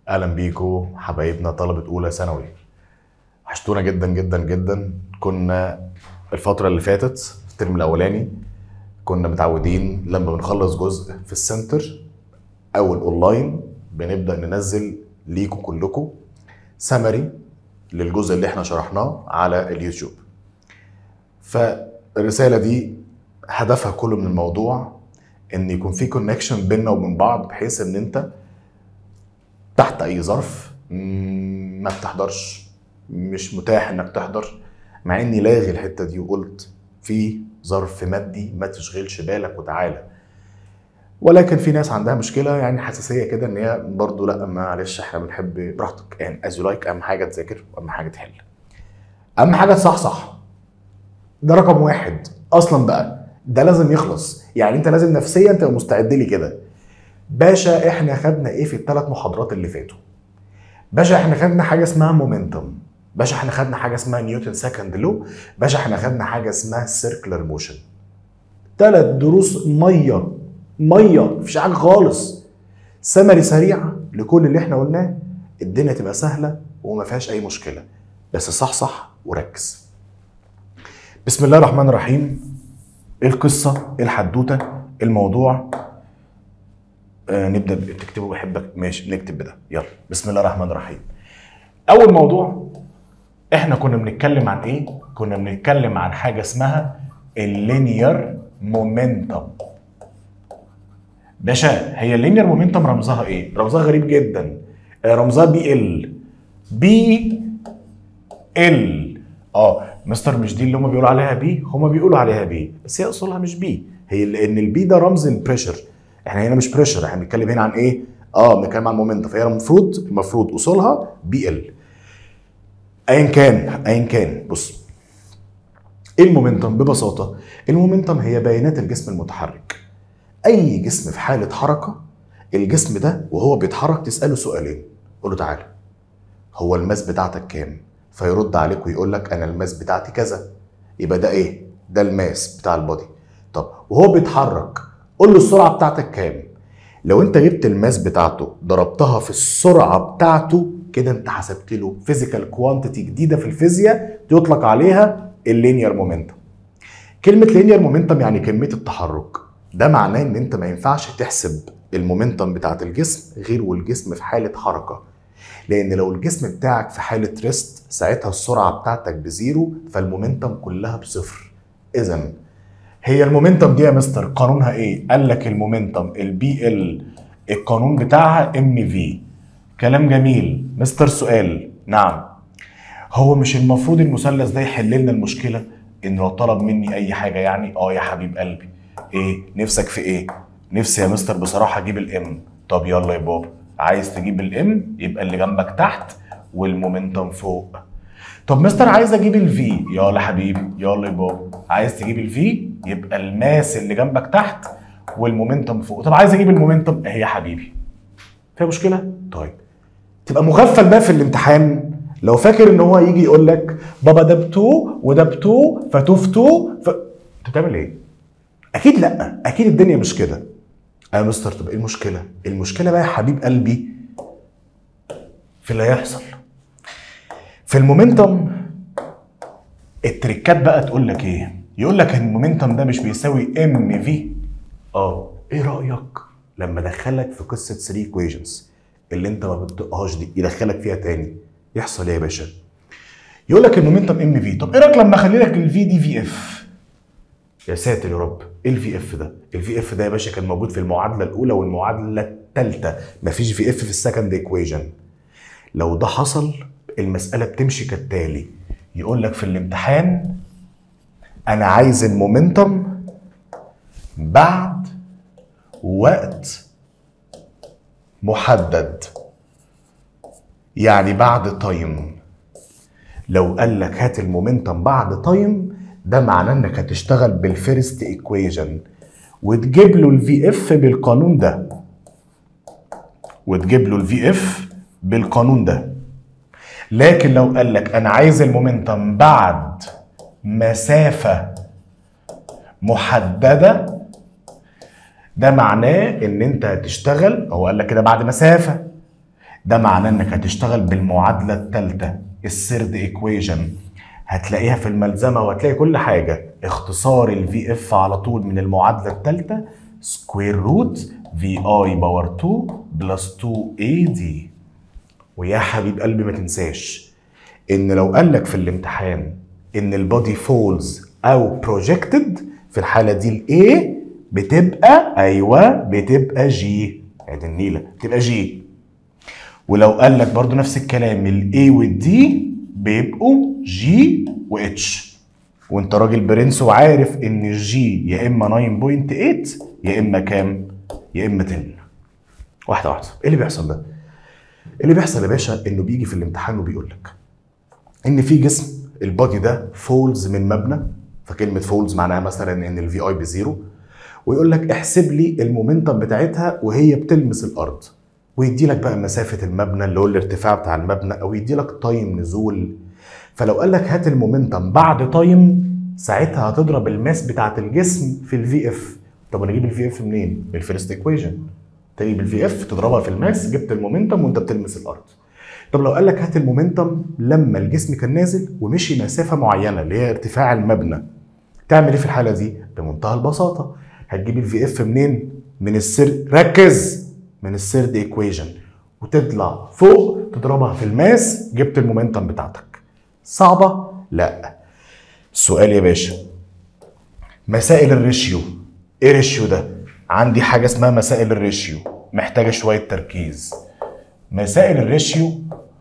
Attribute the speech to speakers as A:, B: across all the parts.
A: اهلا بيكم حبايبنا طلبه اولى ثانوي وحشتونا جدا جدا جدا كنا الفتره اللي فاتت في الترم الاولاني كنا متعودين لما بنخلص جزء في السنتر او الاونلاين بنبدا ننزل ليكم كلكم سمري للجزء اللي احنا شرحناه على اليوتيوب فالرساله دي هدفها كله من الموضوع ان يكون في كونكشن بيننا وبين بعض بحيث ان انت تحت اي ظرف مم، ما بتحضرش مش متاح انك تحضر مع اني لاغي الحته دي وقلت في ظرف مادي ما تشغلش بالك وتعالى ولكن في ناس عندها مشكله يعني حساسيه كده ان هي برضه لا معلش احنا بنحب براحتك يعني از لايك اهم حاجه تذاكر واهم حاجه تحل اهم حاجه تصحصح ده رقم واحد اصلا بقى ده لازم يخلص يعني انت لازم نفسيا تبقى مستعد لي كده باشا احنا خدنا ايه في الثلاث محاضرات اللي فاتوا باشا احنا خدنا حاجه اسمها مومنتوم باشا احنا خدنا حاجه اسمها نيوتن سكند لو باشا احنا خدنا حاجه اسمها سيركلر موشن ثلاث دروس ميه ميه مفيش حاجه خالص سمري سريعه لكل اللي احنا قلناه الدنيا تبقى سهله وما فيهاش اي مشكله بس صحصح وركز بسم الله الرحمن الرحيم ايه القصه ايه الحدوته إيه الموضوع آه نبدا ب- تكتبوا بحبك ماشي نكتب بده يلا بسم الله الرحمن الرحيم اول موضوع احنا كنا بنتكلم عن ايه كنا بنتكلم عن حاجه اسمها اللينير مومنتم باشا هي اللينير مومنتم رمزها ايه رمزها غريب جدا آه، رمزها بي ال بي ال اه مستر مش دي اللي هم بيقولوا عليها بي هم بيقولوا عليها بي بس هي اصولها مش بي هي لان البي ده رمز البريشر احنا هنا مش بريشر احنا بنتكلم هنا عن ايه اه بنتكلم عن مومنتم فهي المفروض المفروض اصولها بي ال ايا كان ايا كان بص ايه المومنتم ببساطه المومنتم هي بيانات الجسم المتحرك اي جسم في حاله حركه الجسم ده وهو بيتحرك تساله سؤالين قول له تعالى هو الماس بتاعتك كام فيرد عليك ويقول لك انا الماس بتاعتي كذا يبقى ده ايه ده الماس بتاع البودي طب وهو بيتحرك قول له السرعه بتاعتك كام لو انت جبت الماس بتاعته ضربتها في السرعه بتاعته كده انت حسبت له فيزيكال كوانتيتي جديده في الفيزياء يطلق عليها اللينير مومنتم كلمه لينير مومنتم يعني كميه التحرك ده معناه ان انت ما ينفعش تحسب المومنتم بتاعت الجسم غير والجسم في حاله حركه لان لو الجسم بتاعك في حاله ريست ساعتها السرعه بتاعتك بزيرو فالمومنتم كلها بصفر اذا هي المومنتم دي يا مستر قانونها ايه قال لك المومنتم البي ال القانون بتاعها ام في كلام جميل مستر سؤال نعم هو مش المفروض المثلث ده يحل لنا المشكله ان لو طلب مني اي حاجه يعني اه يا حبيب قلبي ايه نفسك في ايه نفسي يا مستر بصراحه اجيب الام طب يلا يا بابا عايز تجيب الام يبقى اللي جنبك تحت والمومنتم فوق طب مستر عايز اجيب الفي يلا حبيبي يلا يا بابا عايز تجيب الفي يبقى الماس اللي جنبك تحت والمومنتم فوق طب عايز اجيب المومنتم اهي يا حبيبي فيها مشكله طيب تبقى مغفل بقى في الامتحان لو فاكر ان هو يجي يقول لك بابا ده بتو وده بتو فتو في تو ف... انت بتعمل ايه؟ اكيد لا اكيد الدنيا مش كده يا مستر طب ايه المشكله؟ المشكله بقى يا حبيب قلبي في اللي هيحصل في المومنتم التريكات بقى تقول لك ايه؟ يقول لك ان المومنتم ده مش بيساوي ام في اه ايه رايك لما ادخلك في قصه 3 ايكويشنز اللي انت ما بتطقهاش دي يدخلك فيها تاني يحصل ايه يا باشا؟ يقول لك المومنتم ام في طب ايه رايك لما اخلي لك الفي دي في اف يا ساتر يا رب ايه الفي اف ده الفي اف ده يا باشا كان موجود في المعادله الاولى والمعادله الثالثه مفيش في اف في السكند ايكويشن لو ده حصل المساله بتمشي كالتالي يقول لك في الامتحان انا عايز المومنتم بعد وقت محدد يعني بعد تايم لو قال لك هات المومنتم بعد تايم ده معناه انك هتشتغل بالفيرست ايكويشن وتجيب له الفي اف بالقانون ده وتجيب له الفي اف بالقانون ده لكن لو قال لك انا عايز المومنتم بعد مسافه محدده ده معناه ان انت هتشتغل هو قال لك كده بعد مسافه ده معناه انك هتشتغل بالمعادله الثالثه السيرد ايكويجن هتلاقيها في الملزمه وهتلاقي كل حاجه اختصار الفي اف على طول من المعادله الثالثه سكوير روت في اي باور 2 بلس 2 اي دي ويا حبيب قلبي ما تنساش ان لو قال لك في الامتحان ان البادي فولز او بروجكتد في الحاله دي الاي بتبقى ايوه بتبقى جي ادي النيله بتبقى جي ولو قال لك برضو نفس الكلام الاي والدي بيبقوا جي واتش وانت راجل برنس وعارف ان الجي يا اما 9.8 يا اما كام يا اما 10 واحده واحده ايه اللي بيحصل ده اللي بيحصل يا باشا انه بيجي في الامتحان وبيقول لك ان في جسم البادي ده فولز من مبنى فكلمه فولز معناها مثلا ان الفي اي بزيرو ويقول لك احسب لي المومنتم بتاعتها وهي بتلمس الارض ويدي لك بقى مسافه المبنى اللي هو الارتفاع بتاع المبنى او يدي لك تايم نزول فلو قال لك هات المومنتم بعد تايم ساعتها هتضرب الماس بتاعت الجسم في الفي اف طب انا اجيب الفي اف منين؟ من الفيرست ايكويشن تجيب الفي اف تضربها في الماس جبت المومنتم وانت بتلمس الارض طب لو قال لك هات المومنتم لما الجسم كان نازل ومشي مسافه معينه اللي هي ارتفاع المبنى تعمل ايه في الحاله دي بمنتهى البساطه هتجيب الفي اف منين من السر ركز من السيرد ايكويشن وتطلع فوق تضربها في الماس جبت المومنتم بتاعتك صعبه لا السؤال يا باشا مسائل الريشيو ايه ريشيو ده عندي حاجه اسمها مسائل الريشيو محتاجه شويه تركيز مسائل الريشيو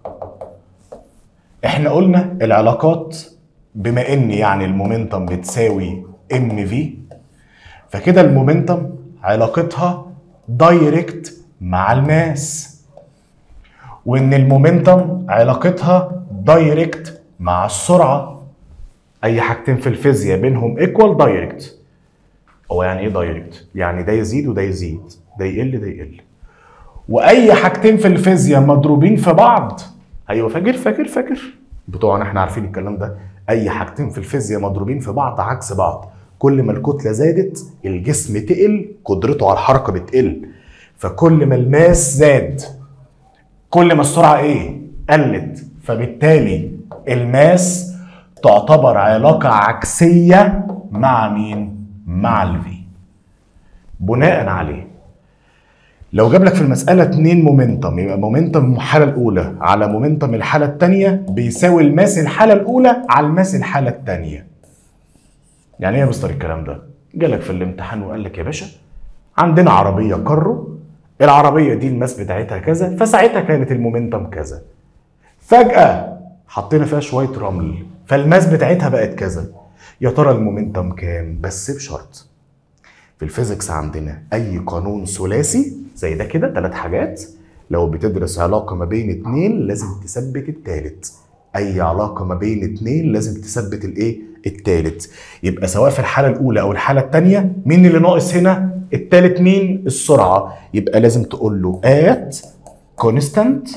A: احنا قلنا العلاقات بما ان يعني المومنتم بتساوي ام في فكده المومنتم علاقتها دايركت مع الماس وان المومنتم علاقتها دايركت مع السرعه اي حاجتين في الفيزياء بينهم ايكوال دايركت هو يعني ايه دايركت يعني ده يزيد وده يزيد ده يقل ده يقل واي حاجتين في الفيزياء مضروبين في بعض ايوه فاكر فاكر فاكر بتوعنا احنا عارفين الكلام ده اي حاجتين في الفيزياء مضروبين في بعض عكس بعض كل ما الكتله زادت الجسم تقل قدرته على الحركه بتقل فكل ما الماس زاد كل ما السرعه ايه قلت فبالتالي الماس تعتبر علاقه عكسيه مع مين مع الفي بناء عليه لو جاب لك في المسألة اتنين مومنتم يبقى مومنتم الحالة الأولى على مومنتم الحالة التانية بيساوي الماس الحالة الأولى على الماس الحالة التانية. يعني إيه يا مستر الكلام ده؟ جالك في الامتحان وقال لك يا باشا عندنا عربية كارو العربية دي الماس بتاعتها كذا فساعتها كانت المومنتم كذا. فجأة حطينا فيها شوية رمل فالماس بتاعتها بقت كذا. يا ترى المومنتم كام؟ بس بشرط في الفيزيكس عندنا اي قانون ثلاثي زي ده كده ثلاث حاجات لو بتدرس علاقه ما بين اتنين لازم تثبت التالت اي علاقه ما بين اتنين لازم تثبت الايه التالت يبقى سواء في الحاله الاولى او الحاله الثانيه مين اللي ناقص هنا التالت مين السرعه يبقى لازم تقول له at constant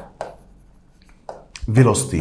A: velocity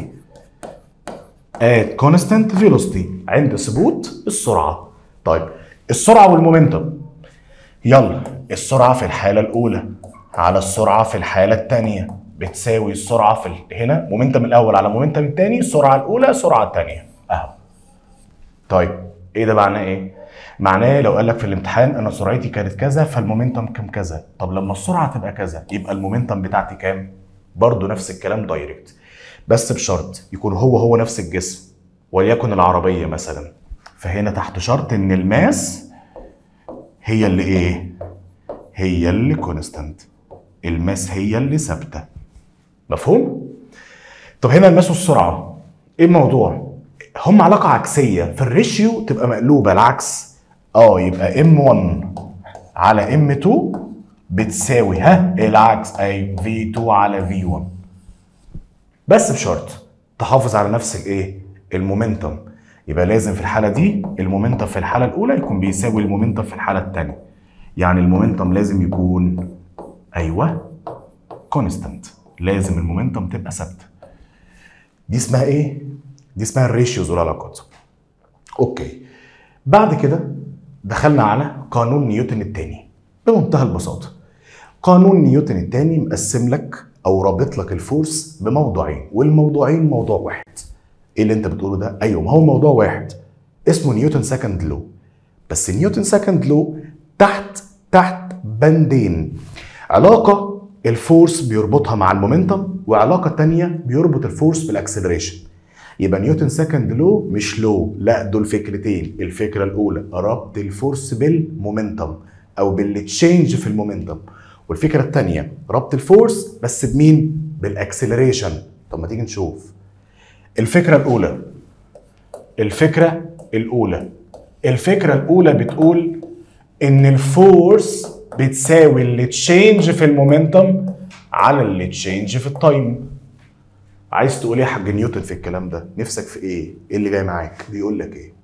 A: at constant velocity عند ثبوت السرعه طيب السرعه والمومنتم يلا السرعه في الحاله الاولى على السرعه في الحاله الثانيه بتساوي السرعه في ال- هنا مومنتم الاول على مومنتم الثاني السرعه الاولى السرعه الثانيه اهو طيب ايه ده معناه ايه معناه لو قال لك في الامتحان انا سرعتي كانت كذا فالمومنتم كام كذا طب لما السرعه تبقى كذا يبقى المومنتم بتاعتي كام برضه نفس الكلام دايركت بس بشرط يكون هو هو نفس الجسم وليكن العربيه مثلا فهنا تحت شرط ان الماس هي اللي ايه هي اللي كونستانت الماس هي اللي ثابته مفهوم طب هنا الماس والسرعه ايه الموضوع هم علاقه عكسيه في الريشيو تبقى مقلوبه العكس اه يبقى ام 1 على ام 2 بتساوي ها العكس اي في 2 على في 1 بس بشرط تحافظ على نفس الايه المومنتم يبقى لازم في الحاله دي المومنتم في الحاله الاولى يكون بيساوي المومنتم في الحاله الثانيه يعني المومنتم لازم يكون ايوه كونستانت لازم المومنتم تبقى ثابته دي اسمها ايه دي اسمها الريشيوز والعلاقات اوكي بعد كده دخلنا على قانون نيوتن الثاني بمنتهى البساطه قانون نيوتن الثاني مقسم لك او رابط لك الفورس بموضوعين والموضوعين موضوع واحد ايه اللي انت بتقوله ده ايوه ما هو موضوع واحد اسمه نيوتن سكند لو بس نيوتن سكند لو تحت تحت بندين علاقه الفورس بيربطها مع المومنتم وعلاقه تانية بيربط الفورس بالاكسلريشن يبقى نيوتن سكند لو مش لو لا دول فكرتين الفكره الاولى ربط الفورس بالمومنتم او بالتشينج في المومنتم والفكره الثانيه ربط الفورس بس بمين بالاكسلريشن طب ما تيجي نشوف الفكره الاولى الفكره الاولى الفكره الاولى بتقول ان الفورس بتساوي التشينج في المومنتم على التشينج في التايم عايز تقول ايه يا حاج نيوتن في الكلام ده نفسك في ايه ايه اللي جاي معاك بيقول لك ايه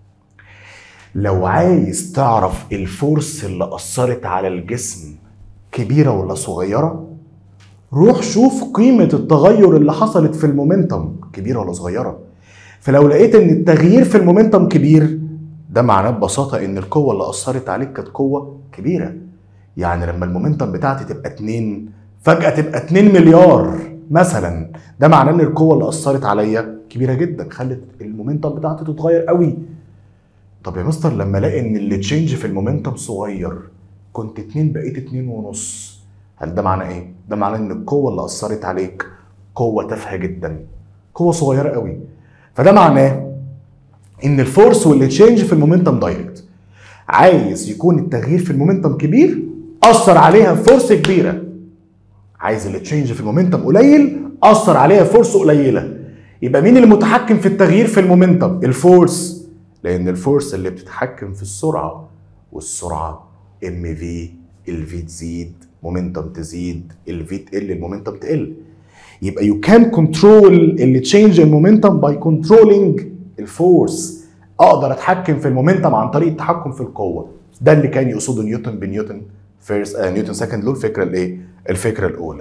A: لو عايز تعرف الفورس اللي اثرت على الجسم كبيره ولا صغيره روح شوف قيمه التغير اللي حصلت في المومنتم كبيره ولا صغيره فلو لقيت ان التغيير في المومنتم كبير ده معناه ببساطه ان القوه اللي اثرت عليك كانت قوه كبيره يعني لما المومنتم بتاعتي تبقى 2 فجاه تبقى 2 مليار مثلا ده معناه ان القوه اللي اثرت عليا كبيره جدا خلت المومنتم بتاعتي تتغير قوي طب يا مستر لما الاقي ان اللي تشينج في المومنتم صغير كنت اتنين بقيت اتنين ونص هل ده معناه ايه؟ ده معناه ان القوه اللي اثرت عليك قوه تافهه جدا قوه صغيره قوي فده معناه ان الفورس واللي تشينج في المومنتم دايركت عايز يكون التغيير في المومنتم كبير اثر عليها فورس كبيره عايز اللي تشينج في المومنتم قليل اثر عليها فورس قليله يبقى مين اللي متحكم في التغيير في المومنتم الفورس لان الفورس اللي بتتحكم في السرعه والسرعه ام في الفي تزيد مومنتم تزيد الفي تقل المومنتم تقل يبقى يو كان كنترول اللي تشينج المومنتم باي كنترولينج الفورس اقدر اتحكم في المومنتم عن طريق التحكم في القوه ده اللي كان يقصده نيوتن بنيوتن فيرست آه نيوتن سكند لو الفكره الايه الفكره الاولى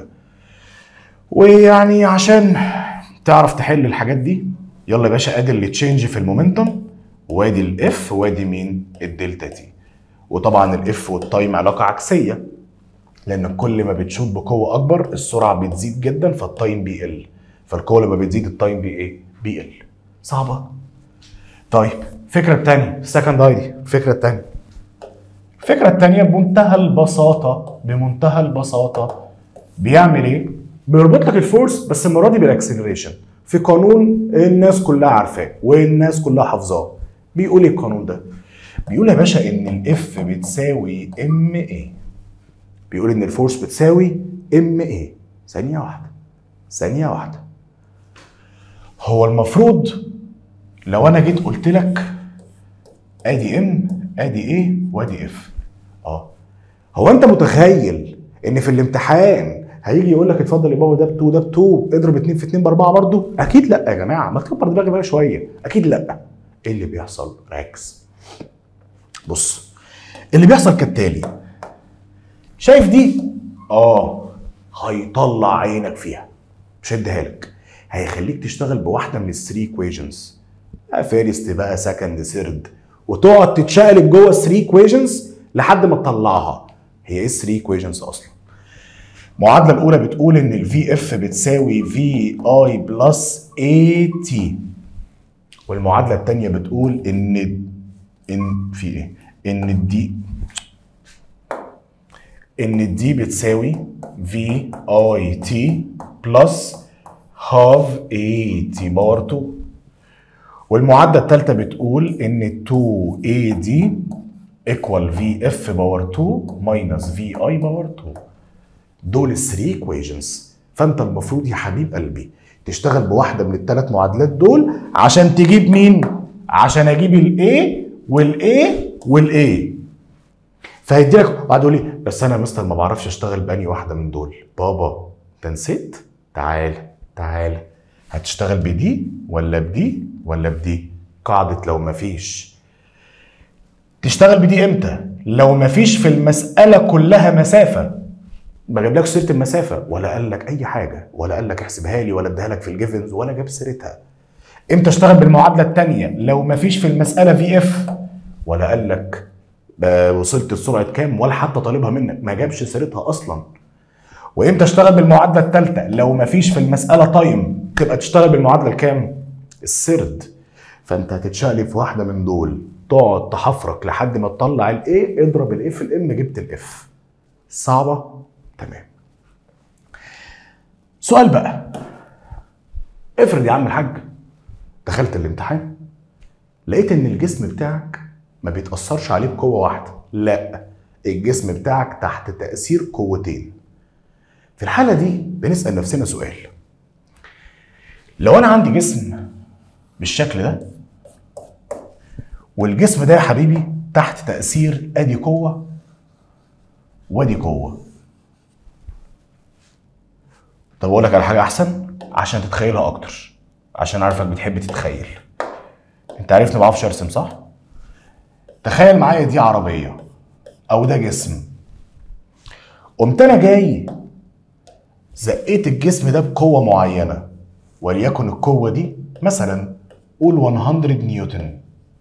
A: ويعني عشان تعرف تحل الحاجات دي يلا يا باشا ادي اللي تشينج في المومنتم وادي الاف وادي مين الدلتا تي وطبعا الاف والتايم علاقه عكسيه لان كل ما بتشوط بقوه اكبر السرعه بتزيد جدا فالتايم بيقل فالقوه لما بتزيد التايم بي ايه بيقل صعبه طيب الفكره الثانيه السكند ايدي الفكره الثانيه الفكره الثانيه بمنتهى البساطه بمنتهى البساطه بيعمل ايه بيربط لك الفورس بس المره دي بالاكسلريشن في قانون الناس كلها عارفاه والناس كلها حافظاه بيقول ايه القانون ده بيقول يا باشا ان الاف بتساوي ام ايه بيقول ان الفورس بتساوي ام ايه ثانيه واحده ثانيه واحده هو المفروض لو انا جيت قلت لك ادي ام ادي ايه وادي اف اه هو انت متخيل ان في الامتحان هيجي يقول لك اتفضل يا بابا ده ب 2 ده ب 2 اضرب 2 في 2 ب 4 برضه اكيد لا يا جماعه ما تكبر دماغي بقى شويه اكيد لا ايه اللي بيحصل ركز بص اللي بيحصل كالتالي شايف دي اه هيطلع عينك فيها مش هيديها لك هيخليك تشتغل بواحده من الثري ايكويشنز فيرست بقى سكند سيرد وتقعد تتشقلب جوه الثري ايكويشنز لحد ما تطلعها هي ايه الثري ايكويشنز اصلا المعادله الاولى بتقول ان الفي اف بتساوي في اي بلس اي تي والمعادله الثانيه بتقول ان ان في ايه ان الدي ان الدي بتساوي في اي تي بلس هاف اي تي باور 2 والمعادله الثالثه بتقول ان 2 اي دي ايكوال في اف باور 2 ماينس في اي باور 2 دول الثري ايكويشنز فانت المفروض يا حبيب قلبي تشتغل بواحده من الثلاث معادلات دول عشان تجيب مين عشان اجيب الاي والاي والاي فهيدي لك بعد يقول لي بس انا يا مستر ما بعرفش اشتغل باني واحده من دول بابا انت نسيت تعال تعال هتشتغل بدي ولا بدي ولا بدي قاعده لو ما فيش تشتغل بدي امتى لو ما فيش في المساله كلها مسافه ما جابلكش سيره المسافه ولا قال لك اي حاجه ولا قال لك احسبها لي ولا اديها لك في الجيفنز ولا جاب سيرتها امتى اشتغل بالمعادله الثانيه لو ما فيش في المساله في اف ولا قال لك وصلت لسرعه كام ولا حتى طالبها منك ما جابش سيرتها اصلا وامتى اشتغل بالمعادله الثالثه لو ما فيش في المساله تايم تبقى تشتغل بالمعادله الكام السرد فانت هتتشقلب في واحده من دول تقعد تحفرك لحد ما تطلع الايه اضرب الايه في الام جبت الاف صعبه تمام سؤال بقى افرض يا عم الحاج دخلت الامتحان لقيت ان الجسم بتاعك ما بيتاثرش عليه بقوه واحده لا الجسم بتاعك تحت تاثير قوتين في الحاله دي بنسال نفسنا سؤال لو انا عندي جسم بالشكل ده والجسم ده يا حبيبي تحت تاثير ادي قوه وادي قوه طب اقول لك على حاجه احسن عشان تتخيلها اكتر عشان عارفك بتحب تتخيل انت عارفني ما بعرفش ارسم صح تخيل معايا دي عربيه او ده جسم قمت انا جاي زقيت الجسم ده بقوه معينه وليكن القوه دي مثلا قول 100 نيوتن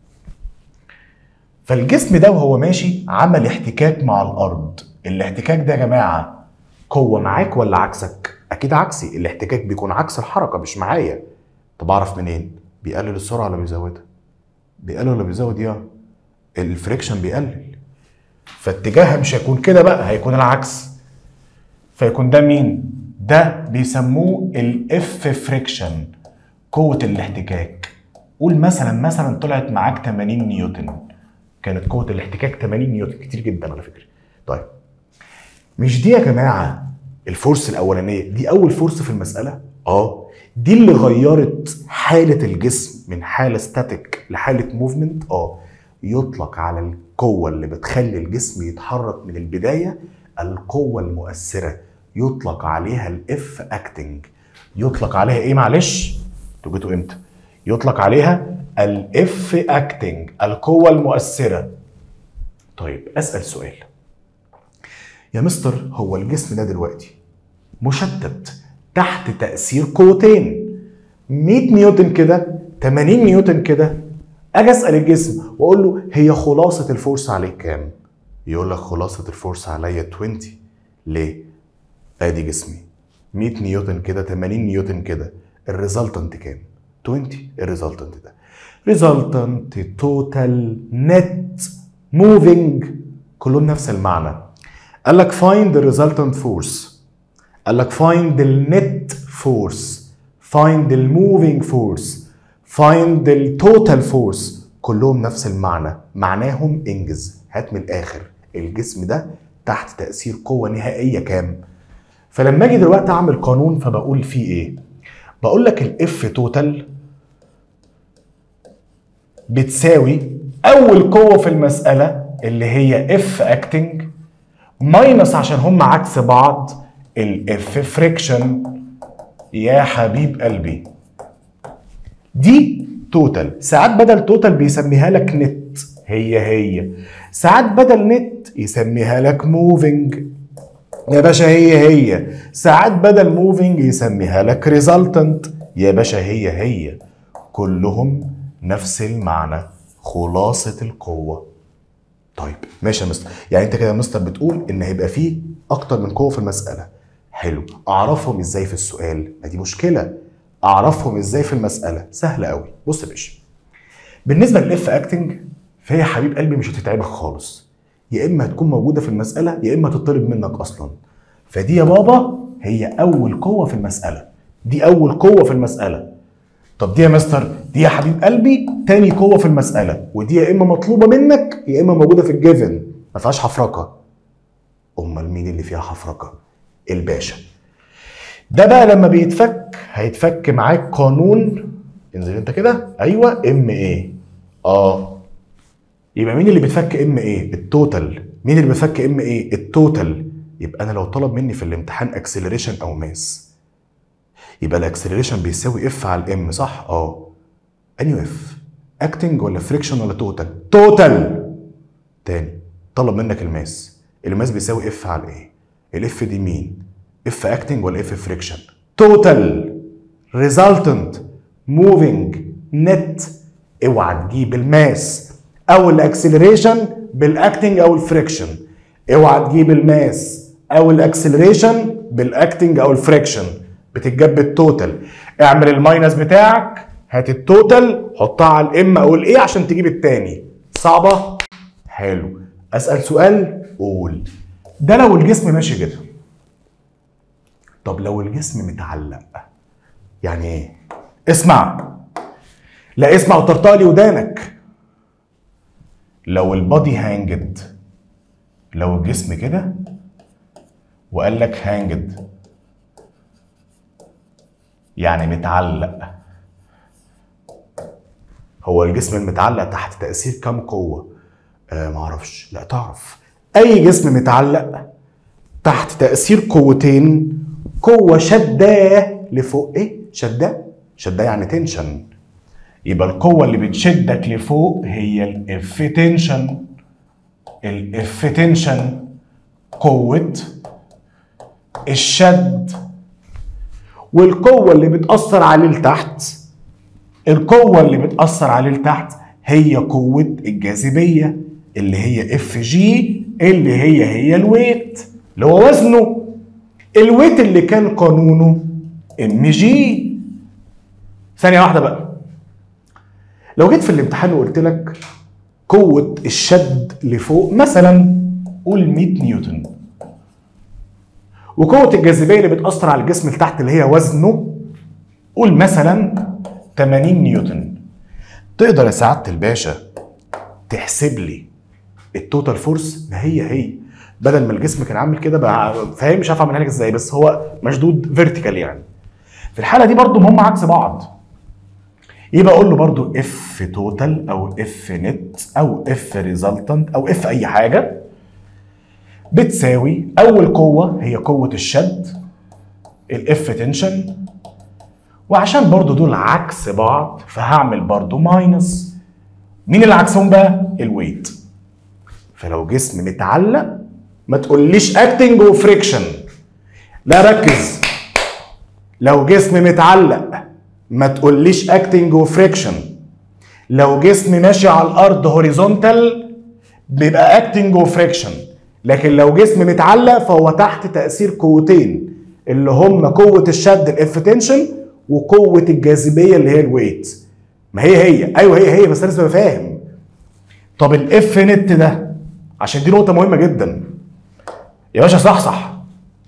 A: فالجسم ده وهو ماشي عمل احتكاك مع الارض الاحتكاك ده يا جماعه قوه معاك ولا عكسك اكيد عكسي الاحتكاك بيكون عكس الحركه مش معايا طب اعرف منين بيقلل السرعه ولا بيزودها بيقلل ولا بيزود يا الفريكشن بيقلل فاتجاهها مش هيكون كده بقى هيكون العكس فيكون ده مين ده بيسموه الاف فريكشن قوه الاحتكاك قول مثلا مثلا طلعت معاك 80 نيوتن كانت قوه الاحتكاك 80 نيوتن كتير جدا على فكره طيب مش دي يا جماعه الفورس الاولانيه دي اول فورس في المساله اه دي اللي غيرت حاله الجسم من حاله ستاتيك لحاله موفمنت اه يطلق على القوه اللي بتخلي الجسم يتحرك من البدايه القوه المؤثره يطلق عليها الاف اكتنج يطلق عليها ايه معلش انتوا جيتوا امتى يطلق عليها الاف اكتنج القوه المؤثره طيب اسال سؤال يا مستر هو الجسم ده دلوقتي مشتت تحت تأثير قوتين 100 نيوتن كده 80 نيوتن كده اجي اسال الجسم واقول له هي خلاصه الفورس عليك كام؟ يقول لك خلاصه الفورس عليا 20 ليه؟ ادي جسمي 100 نيوتن كده 80 نيوتن كده الريزلتنت كام؟ 20 الريزلتنت ده ريزلتنت توتال نت موفينج كلهم نفس المعنى قال لك find the resultant force قال لك find the net force find the moving force find the total force كلهم نفس المعنى معناهم انجز هات من الاخر الجسم ده تحت تأثير قوة نهائية كام فلما اجي دلوقتي اعمل قانون فبقول فيه ايه بقول لك الاف توتال بتساوي اول قوة في المسألة اللي هي اف اكتنج ماينس عشان هم عكس بعض الاف فريكشن يا حبيب قلبي دي توتال ساعات بدل توتال بيسميها لك نت هي هي ساعات بدل نت يسميها لك موفينج يا باشا هي هي ساعات بدل موفينج يسميها لك ريزلتنت يا باشا هي هي كلهم نفس المعنى خلاصة القوة طيب ماشي يا مستر يعني انت كده يا مستر بتقول ان هيبقى فيه اكتر من قوه في المساله حلو اعرفهم ازاي في السؤال ما دي مشكله اعرفهم ازاي في المساله سهله قوي بص يا باشا بالنسبه للاف اكتنج فهي حبيب قلبي مش هتتعبك خالص يا اما هتكون موجوده في المساله يا اما تطلب منك اصلا فدي يا بابا هي اول قوه في المساله دي اول قوه في المساله طب دي يا مستر دي يا حبيب قلبي تاني قوه في المساله ودي يا اما مطلوبه منك يا اما موجوده في الجيفن ما فيهاش حفرقه امال مين اللي فيها حفرقه الباشا ده بقى لما بيتفك هيتفك معاك قانون انزل انت كده ايوه ام ايه اه يبقى مين اللي بيتفك ام ايه التوتال مين اللي بيتفك ام ايه التوتال يبقى انا لو طلب مني في الامتحان اكسلريشن او ماس يبقى الاكسلريشن بيساوي اف على الام صح اه انهي اف اكتنج ولا فريكشن ولا توتال توتال تاني طلب منك الماس الماس بيساوي اف على ايه الاف دي مين اف اكتنج ولا اف فريكشن توتال ريزلتنت موفينج نت اوعى تجيب الماس او الاكسلريشن بالاكتنج او الفريكشن اوعى تجيب الماس او الاكسلريشن بالاكتنج او الفريكشن بتتجاب بالتوتال اعمل الماينس بتاعك هات التوتال حطها على الام او الايه عشان تجيب التاني صعبه حلو اسال سؤال قول ده لو الجسم ماشي كده طب لو الجسم متعلق يعني ايه اسمع لا اسمع وطرطق لي ودانك لو البادي هانجد لو الجسم كده وقال لك هانجد يعني متعلق هو الجسم المتعلق تحت تأثير كم قوة؟ آه معرفش لا تعرف أي جسم متعلق تحت تأثير قوتين قوة شداه لفوق إيه؟ شداه؟ شداه يعني تنشن يبقى القوة اللي بتشدك لفوق هي الاف تنشن الاف تنشن قوة الشد والقوة اللي بتأثر عليه لتحت القوة اللي بتأثر عليه لتحت هي قوة الجاذبية اللي هي اف جي اللي هي هي الويت اللي هو وزنه الويت اللي كان قانونه ام جي ثانية واحدة بقى لو جيت في الامتحان وقلت لك قوة الشد لفوق مثلا قول 100 نيوتن وقوة الجاذبية اللي بتأثر على الجسم لتحت اللي هي وزنه قول مثلا 80 نيوتن تقدر يا سعادة الباشا تحسب لي التوتال فورس ما هي هي بدل ما الجسم كان عامل كده بقى فاهم مش عارف اعملها لك ازاي بس هو مشدود فيرتيكال يعني في الحالة دي برضو هم عكس بعض يبقى اقول له برضو اف توتال او اف نت او اف ريزلتنت او اف اي حاجه بتساوي اول قوه هي قوه الشد الاف تنشن وعشان برضو دول عكس بعض فهعمل برضو ماينس مين اللي عكسهم بقى الويت فلو جسم متعلق ما تقوليش اكتنج وفريكشن لا ركز لو جسم متعلق ما تقوليش اكتنج وفريكشن لو جسم ماشي على الارض هوريزونتال بيبقى اكتنج وفريكشن لكن لو جسم متعلق فهو تحت تاثير قوتين اللي هم قوه الشد الاف تنشن وقوه الجاذبيه اللي هي الويت ما هي هي ايوه هي هي بس انا لازم فاهم طب الاف نت ده عشان دي نقطه مهمه جدا يا باشا صح صح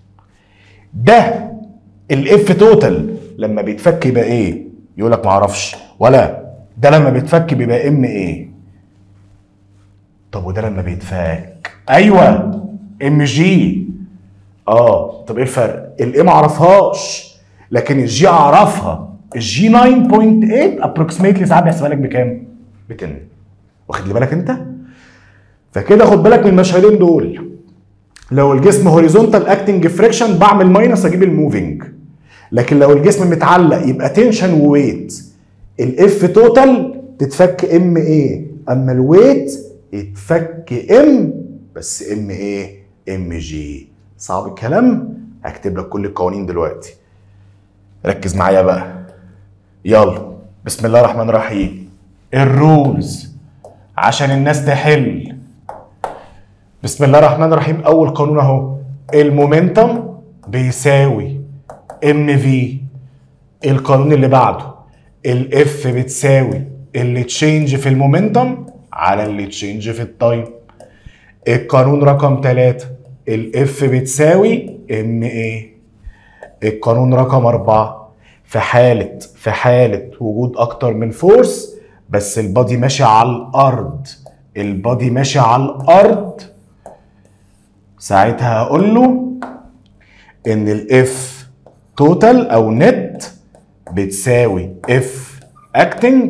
A: ده الاف توتال لما بيتفك يبقى ايه يقول لك ما اعرفش ولا ده لما بيتفك بيبقى ام ايه طب وده لما بيتفك ايوه ام جي اه طب ايه الفرق الايه ما اعرفهاش لكن الجي اعرفها الجي 9.8 ابروكسيميتلي ساعات بيحسبها لك بكام ب 10 واخد لي بالك انت فكده خد بالك من المشهدين دول لو الجسم هوريزونتال اكتنج فريكشن بعمل ماينس اجيب الموفينج لكن لو الجسم متعلق يبقى تنشن وويت الاف توتال تتفك ام ايه اما الويت يتفك ام بس ام ايه ام جي صعب الكلام هكتب لك كل القوانين دلوقتي ركز معايا بقى يلا بسم الله الرحمن الرحيم الرولز عشان الناس تحل بسم الله الرحمن الرحيم اول قانون اهو المومنتم بيساوي ام في القانون اللي بعده الاف بتساوي اللي تشينج في المومنتم على اللي تشينج في التايم القانون رقم ثلاثة الاف بتساوي ام ايه القانون رقم أربعة في حالة في حالة وجود أكتر من فورس بس البادي ماشي على الأرض البادي ماشي على الأرض ساعتها هقول له إن الإف توتال أو نت بتساوي إف أكتنج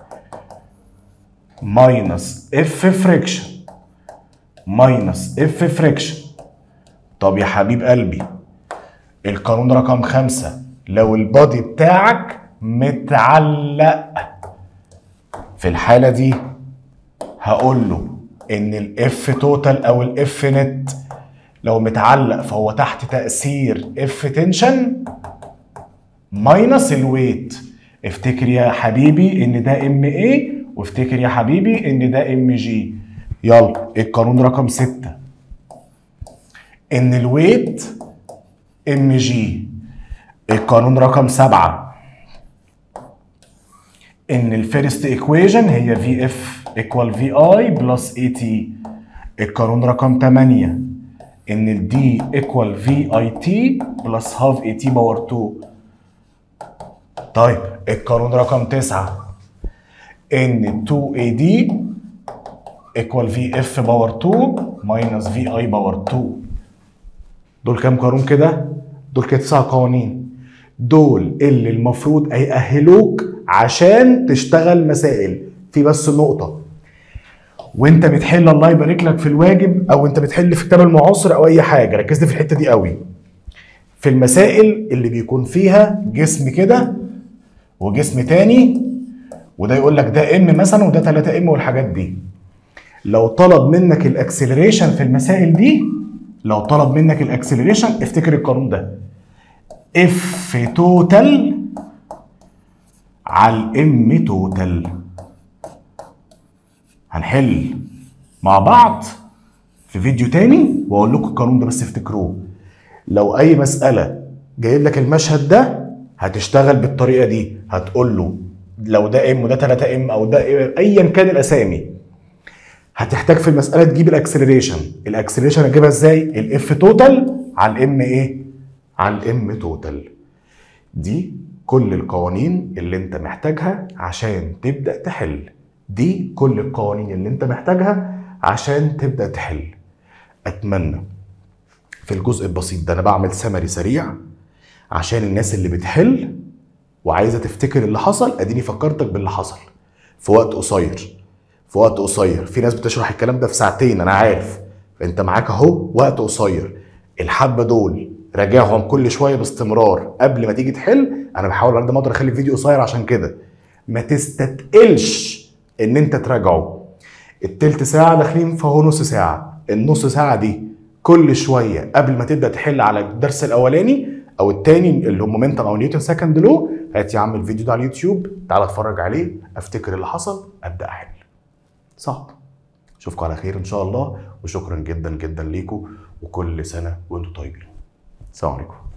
A: ماينس إف فريكشن ماينس إف فريكشن طب يا حبيب قلبي القانون رقم خمسة لو البادي بتاعك متعلق في الحالة دي هقول له ان الاف توتال او الاف نت لو متعلق فهو تحت تأثير اف تنشن ماينس الويت افتكر يا حبيبي ان ده ام اي وافتكر يا حبيبي ان ده ام جي يلا القانون رقم ستة ان الويت ام جي القانون رقم سبعة ان الفيرست ايكويجن هي في اف ايكوال في اي بلس اي تي القانون رقم 8 ان الدي ايكوال في اي تي بلس هاف اي تي باور 2 طيب القانون رقم 9 ان 2 اي دي ايكوال في اف باور 2 ماينس في اي باور 2 دول كام قانون كده؟ دول كده تسع قوانين دول اللي المفروض هيأهلوك عشان تشتغل مسائل في بس نقطة وانت بتحل الله يبارك لك في الواجب او انت بتحل في كتاب المعاصر او اي حاجة ركزت في الحتة دي قوي في المسائل اللي بيكون فيها جسم كده وجسم تاني وده يقول لك ده ام مثلا وده 3 ام والحاجات دي لو طلب منك الاكسلريشن في المسائل دي لو طلب منك الاكسلريشن افتكر القانون ده اف توتال على الام توتال هنحل مع بعض في فيديو تاني واقول لكم القانون ده بس افتكروه لو اي مساله جايب لك المشهد ده هتشتغل بالطريقه دي هتقول له لو ده ام وده 3 ام او ده ايا كان الاسامي هتحتاج في المساله تجيب الاكسلريشن الاكسلريشن هتجيبها ازاي الاف توتال على الام ايه على الام توتال دي كل القوانين اللي انت محتاجها عشان تبدا تحل دي كل القوانين اللي انت محتاجها عشان تبدا تحل اتمنى في الجزء البسيط ده انا بعمل سمري سريع عشان الناس اللي بتحل وعايزه تفتكر اللي حصل اديني فكرتك باللي حصل في وقت قصير في وقت قصير في ناس بتشرح الكلام ده في ساعتين انا عارف فانت معاك اهو وقت قصير الحبه دول راجعهم كل شويه باستمرار قبل ما تيجي تحل انا بحاول على قد ما اقدر اخلي الفيديو قصير عشان كده ما تستتقلش ان انت تراجعه التلت ساعه داخلين فهو نص ساعه النص ساعه دي كل شويه قبل ما تبدا تحل على الدرس الاولاني او التاني اللي هم مومنتم او نيوتن سكند لو هات يا عم الفيديو ده على اليوتيوب تعال اتفرج عليه افتكر اللي حصل ابدا احل صعب اشوفكم على خير ان شاء الله وشكرا جدا جدا ليكم وكل سنه وانتم طيبين السلام عليكم